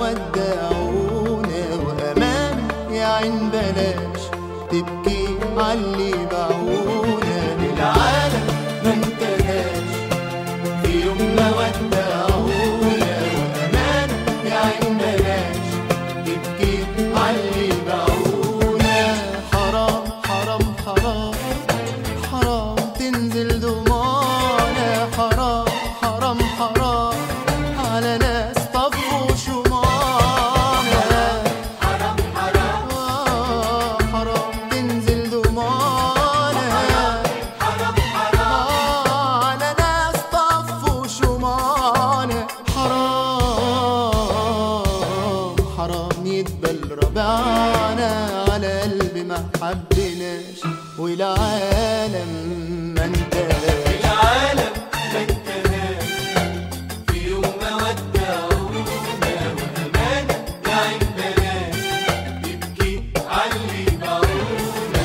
ودعونا وأمان يا عين بلاش تبكي عاللي باعونا العالم ما انتهاش في يوم ما ودعونا وأمان يا عين بلاش تبكي عاللي باعونا حرام حرام حرام حرام تنزل دموعنا حرام حرام حرام على ناس طفوا شمعنا حرام حرام حرام تنزل دموعنا حرام حرام على ناس طفوا شمعنا حرام حرام يدبل ربعنا على قلب ما حبناش والعالم ما انتهاش العالم ما انتهاش في يوم ما ودعونا وأمانة يا عين بلاش تبكي عاللي باعونا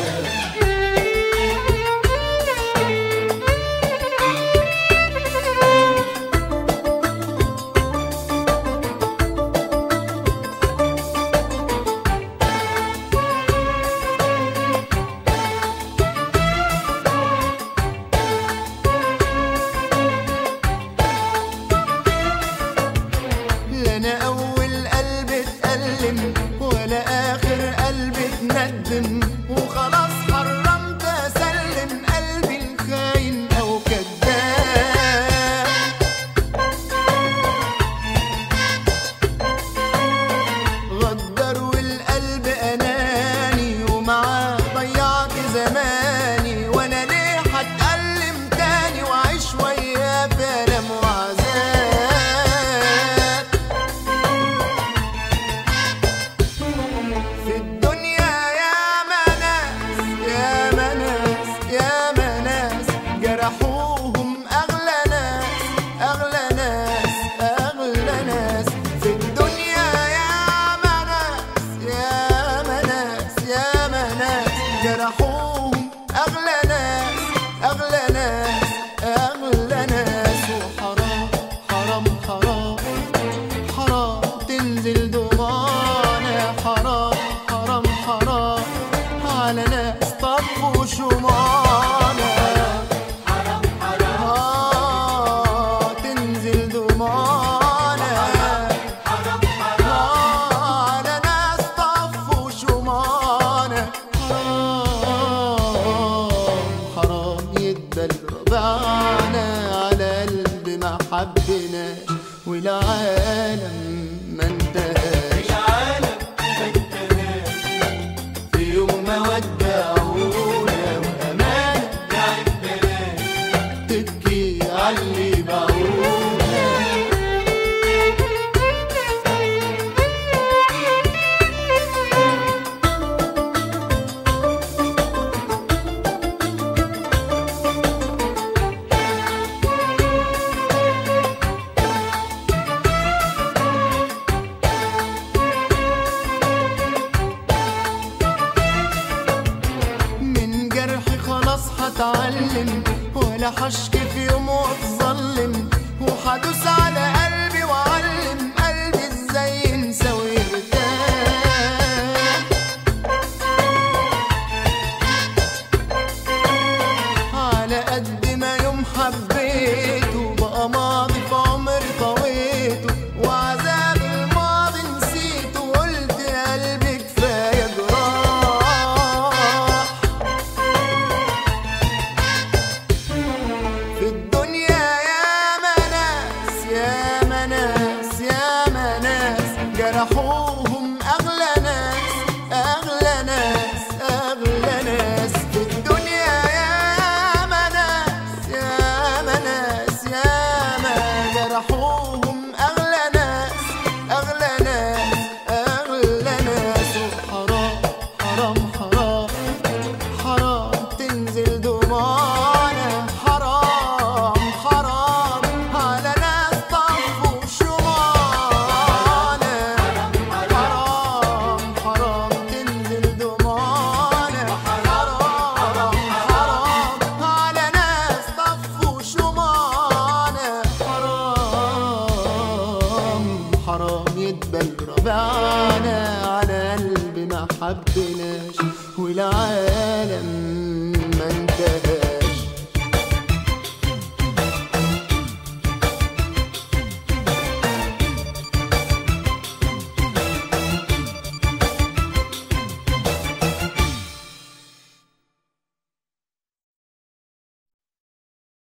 لا انا اول قلب اتألم ولا اخر قلب اتندم وخلاص حرمت اسلم قلبي الخاين او كذاب غدر والقلب اناني ومعاه ضيعت زماني وانا ليه هتألم تاني واعيش وياه في الم وعذاب في الدنيا يا مناس يا مناس يا مناس جرحوهم أغلى ناس أغلى ناس أغلى ناس في الدنيا يا مناس يا مناس يا مناس جرحوهم أغلى ناس أغلى ناس أغلى ناس وحرام حرام حرام حرام تنزل دموعنا حرام حرام حرام على ناس طفوا شمعنا حرام حرام تنزل دموعنا حرام حرام على ناس طفوا شمعنا حرام حرام يدبل ربعنا على قلب ما حبناش والعالم ما انتهاش العالم ما انتهاش في يوم ما ودعونا وأمانة يا عين بلاش تبكي عاللي باعونا من جرحي خلاص هتعلم ولا هشكي في يوم واتظلم وهدوس على قلبي واعلم قلبي ازاي ينسى ويرتاح على قد ما يوم حبيته بقى ماضي في عمري طويته وعذاب الماضي نسيته وقلت يا قلبي كفايه جراح في الدنيا يا مناس يا مناس يا مناس جرحوهم أغلى ناس أغلى ناس أغلى ناس في الدنيا يا مناس يا مناس يا ما جرحوهم أغلى ناس أغلى ناس أغلى ناس وحرام حرام حرام حرام تنزل دموعنا حرام حرام على ناس طفوا شمعنا يدبل ربعنا على قلب ما حبناش والعالم